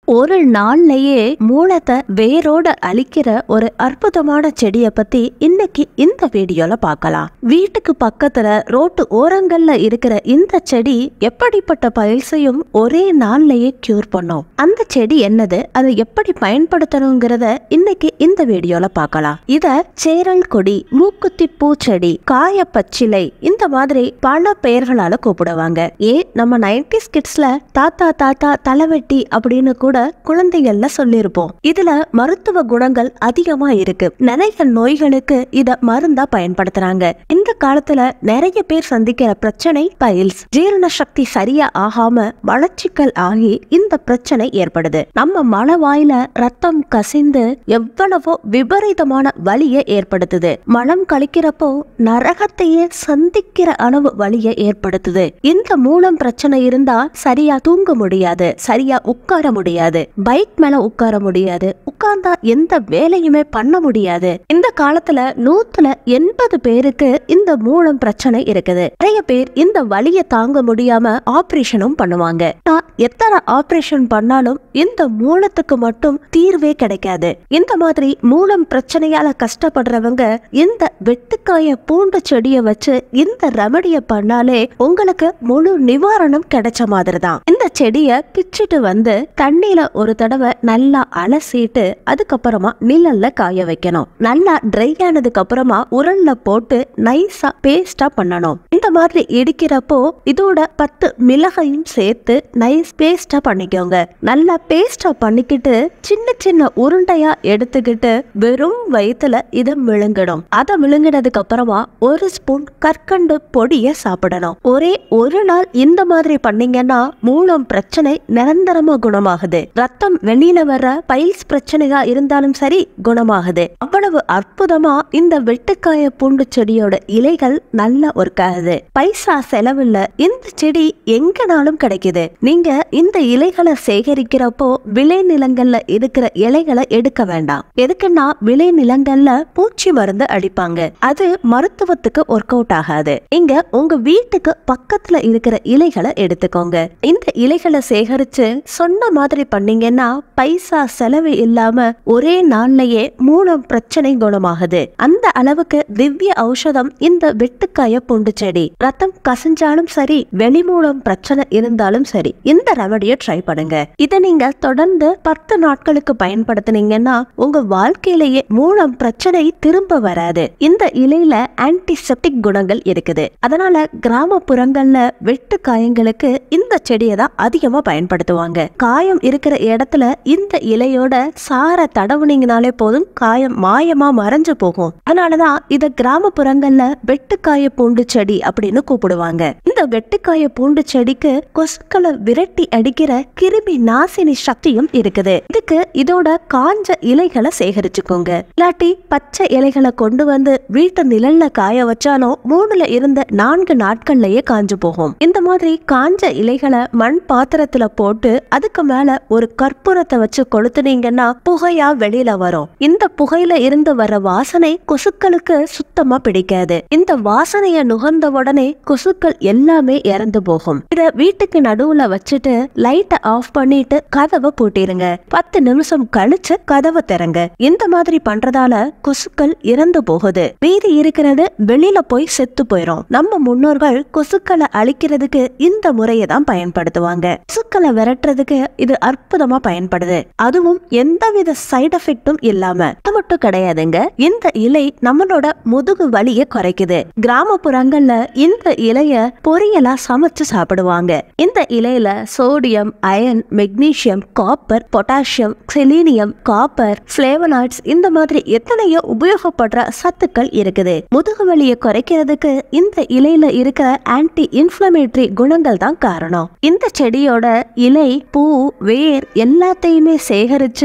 ஒரு நாள்லயே மூலத்தை வேரோட அழிக்கிற ஒரு அற்புதமான செடியை பத்தி இன்னைக்கு இந்த வீடியோல பார்க்கலாம் வீட்டுக்கு பக்கத்துல ரோட்டு ஓரங்கள்ல இருக்கிற இந்த செடி எப்படிப்பட்ட பயில்சையும் ஒரே நாள்லயே கியூர் பண்ணும் அந்த செடி என்னது அதை எப்படி பயன்படுத்தணுங்கிறத இன்னைக்கு இந்த வீடியோல பார்க்கலாம் இத சேரல் கொடி மூக்குத்தி பூச்செடி காய பச்சிலை இந்த மாதிரி பல பெயர்களால கூப்பிடுவாங்க ஏன் நம்ம நைன்டிஸ் கிட்ஸ்ல தாத்தா தாத்தா தலைவெட்டி அப்படின்னு கூட குழந்தைகள்ல சொல்லியிருப்போம் இதுல மருத்துவ குணங்கள் அதிகமா இருக்கு நிறைய நோய்களுக்கு இத மருந்தா பயன்படுத்துறாங்க இந்த காலத்துல நிறைய பேர் சந்திக்கிற பிரச்சனை பைல்ஸ் ஜீரண சக்தி சரியா ஆகாம மலச்சிக்கல் ஆகி இந்த பிரச்சனை ஏற்படுது நம்ம மலவாயில ரத்தம் கசிந்து எவ்வளவோ விபரீதமான வலியை ஏற்படுத்துது மலம் கழிக்கிறப்போ நரகத்தையே சந்திக்கிற அளவு வலியை ஏற்படுத்துது இந்த மூலம் பிரச்சனை இருந்தா சரியா தூங்க முடியாது சரியா உட்கார முடியாது பைக் மேல உட்கார முடியாது உட்கார்ந்தா எந்த வேலையுமே பண்ண முடியாது இந்த காலத்துல நூத்துல எண்பது பேருக்கு இந்த மூலம் பிரச்சனை இருக்குது நிறைய பேர் இந்த வலியை தாங்க முடியாம ஆபரேஷனும் பண்ணுவாங்க நான் எத்தனை ஆபரேஷன் பண்ணாலும் இந்த மூலத்துக்கு மட்டும் தீர்வே கிடைக்காது இந்த மாதிரி மூலம் பிரச்சனையால கஷ்டப்படுறவங்க இந்த வெட்டுக்காய பூண்டு செடியை வச்சு இந்த ரெமடிய பண்ணாலே உங்களுக்கு முழு நிவாரணம் கிடைச்ச மாதிரி தான் இந்த செடிய பிச்சிட்டு வந்து தண்ணியில ஒரு தடவை நல்லா அலசிட்டு அதுக்கப்புறமா நிழல்ல காய வைக்கணும் நல்லா ட்ரை ஆனதுக்கு அப்புறமா உரல்ல போட்டு நைஸா பேஸ்டா பண்ணணும் இந்த மாதிரி இடிக்கிறப்போ இதோட பத்து மிளகையும் சேர்த்து நைஸ் பேஸ்டா பண்ணிக்கோங்க நல்லா பேஸ்டா பண்ணிக்கிட்டு சின்ன சின்ன உருண்டையா எடுத்துக்கிட்டு வெறும் வயித்துல இத விழுங்கணும் அதை விழுங்கினதுக்கு அப்புறமா ஒரு ஸ்பூன் கற்கண்டு பொடிய சாப்பிடணும் ஒரே ஒரு நாள் இந்த மாதிரி பண்ணீங்கன்னா மூலம் பிரச்சனை நிரந்தரமா குணமாகுது ரத்தம் வெளியில வர பைல்ஸ் பிரச்சனையா இருந்தாலும் சரி குணமாகுது அவ்வளவு அற்புதமா இந்த வெட்டுக்காய பூண்டு செடியோட இலைகள் நல்லா ஒர்க் ஆகுது பைசா செலவில்ல இந்த செடி எங்கனாலும் கிடைக்குது நீங்க இந்த இலைகளை சேகரிக்கிறப்போ விளை நிலங்கள்ல இருக்கிற இலைகளை எடுக்க வேண்டாம் எதுக்குன்னா விளை நிலங்கள்ல பூச்சி மருந்து அடிப்பாங்க அது மருத்துவத்துக்கு ஒர்க் அவுட் ஆகாது இங்க உங்க வீட்டுக்கு பக்கத்துல இருக்கிற இலைகளை எடுத்துக்கோங்க இந்த இலைகளை சேகரிச்சு சொன்ன மாதிரி பண்ணீங்கன்னா பைசா செலவு இல்லாம ஒரே நாள்லயே மூலம் பிரச்சனை குணமாகுது அந்த அளவுக்கு திவ்ய ஔஷதம் இந்த வெட்டுக்காய பூண்டு செடி ரத்தம் கசிஞ்சாலும் சரி வெளிமூலம் பிரச்சனை இருந்தாலும் சரி இந்த ரெமடியை ட்ரை பண்ணுங்க இதை நீங்க தொடர்ந்து பத்து நாட்களுக்கு பயன்படுத்தினீங்கன்னா உங்க வாழ்க்கையிலேயே மூலம் பிரச்சனை திரும்ப வராது இந்த இலையில ஆன்டிசெப்டிக் குணங்கள் இருக்குது அதனால கிராமப்புறங்கள்ல வெட்டு காயங்களுக்கு இந்த செடியை தான் அதிகமா பயன்படுத்துவாங்க காயம் இருக்கிற இடத்துல இந்த இலையோட சார தடவுனீங்கனாலே போதும் காயம் மாயமா மறைஞ்சு போகும் அதனாலதான் இத கிராமப்புறங்கள்ல வெட்டுக்காய பூண்டு செடி அப்படின்னு கூப்பிடுவாங்க இந்த வெட்டுக்காய பூண்டு செடிக்கு கொசுக்களை விரட்டி அடிக்கிற கிருமி நாசினி சக்தியும் இருக்குது இதுக்கு இதோட காஞ்ச இலைகளை சேகரிச்சுக்கோங்க இல்லாட்டி பச்சை இலைகளை கொண்டு வந்து வீட்டு நிழல்ல காய வச்சாலும் மூணுல இருந்த நான்கு நாட்கள்லயே காஞ்சு போகும் இந்த மாதிரி காஞ்ச இலைகளை மண் பாத்திரத்துல போட்டு அதுக்கு மேல ஒரு கற்பூரத்தை வச்சு கொளுத்துனீங்கன்னா புகையா வெளியில வரும் இந்த புகையில இருந்து வர வாசனை கொசுக்களுக்கு சுத்தமா பிடிக்காது இந்த வாசனைய நுகர்ந்த உடனே கொசுக்கள் எல்லாமே இறந்து போகும் இத வீட்டுக்கு நடுவுல வச்சுட்டு லைட்டை ஆஃப் பண்ணிட்டு கதவை பூட்டிருங்க பத்து நிமிஷம் கழிச்சு கதவை திறங்க இந்த மாதிரி பண்றதால கொசுக்கள் இறந்து போகுது மீதி இருக்கிறது வெளியில போய் செத்து போயிரும் நம்ம முன்னோர்கள் கொசுக்களை அழிக்கிறதுக்கு இந்த முறையை தான் பயன்படுத்துவாங்க கொசுக்களை விரட்டுறதுக்கு இது அற்புதமா பயன்படுது அதுவும் எந்தவித சைடு எஃபெக்டும் இல்லாம அது மட்டும் கிடையாதுங்க இந்த இலை நம்மளோட முதுகு வலியை குறைக்குது கிராமப்புறங்கள்ல இந்த இலைய பொரியலா சமைச்சு சாப்பிடுவாங்க இந்த இலையில sodium iron magnesium copper potassium selenium copper flavonoids இந்த மாதிரி எத்தனையோ உபயோகப்படுற சத்துக்கள் இருக்குது முதுகு வலியை குறைக்கிறதுக்கு இந்த இலையில இருக்கிற ஆன்டி இன்ஃபிளமேட்டரி குணங்கள் தான் காரணம் இந்த செடியோட இலை பூ வேர் எல்லாத்தையுமே சேகரிச்சு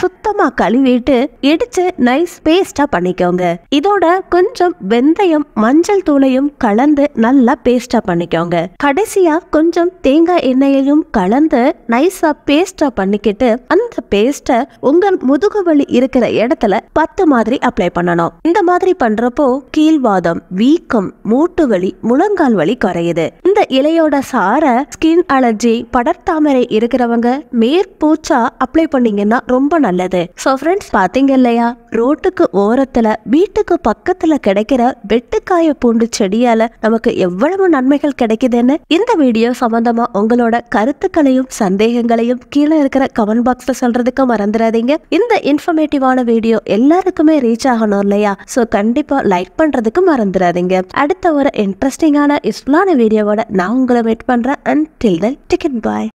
சுத்தமா கழுவிட்டு இடிச்சு நைஸ் பேஸ்டா பண்ணிக்கோங்க இதோட கொஞ்சம் வெந்தயம் மஞ்சள் தூளையும் கலந்து நல்லா பேஸ்டா பண்ணிக்கோங்க கடைசியா கொஞ்சம் தேங்காய் எண்ணெயையும் கலந்து நைஸா பேஸ்டா பண்ணிக்கிட்டு அந்த பேஸ்ட உங்க முதுகு வலி இருக்கிற இடத்துல பத்து மாதிரி அப்ளை பண்ணணும் இந்த மாதிரி பண்றப்போ கீழ்வாதம் வீக்கம் மூட்டு வலி முழங்கால் வலி குறையுது இந்த இலையோட சார ஸ்கின் அலர்ஜி படர்தாமரை இருக்கிறவங்க மேற்பூச்சா அப்ளை பண்ணீங்கன்னா ரொம்ப நல்லது சோ ஃப்ரெண்ட்ஸ் பாத்தீங்க இல்லையா ரோட்டுக்கு ஓரத்துல வீட்டுக்கு பக்கத்துல கிடைக்கிற வெட்டுக்காய பூண்டு செடியால நமக்கு எவ்வளவு நன்மைகள் கிடைக்குதுன்னு இந்த வீடியோ சம்பந்தமா உங்களோட கருத்துக்களையும் சந்தேகங்களையும் கீழே இருக்கிற கமெண்ட் பாக்ஸ்ல சொல்றதுக்கு மறந்துடாதீங்க இந்த இன்ஃபர்மேட்டிவான வீடியோ எல்லாருக்குமே ரீச் ஆகணும் இல்லையா சோ கண்டிப்பா லைக் பண்றதுக்கு மறந்துடாதீங்க அடுத்த ஒரு இன்ட்ரெஸ்டிங்கான யூஸ்ஃபுல்லான வீடியோவோட நான் உங்களை வெயிட் பண்றேன் and till then ticket bye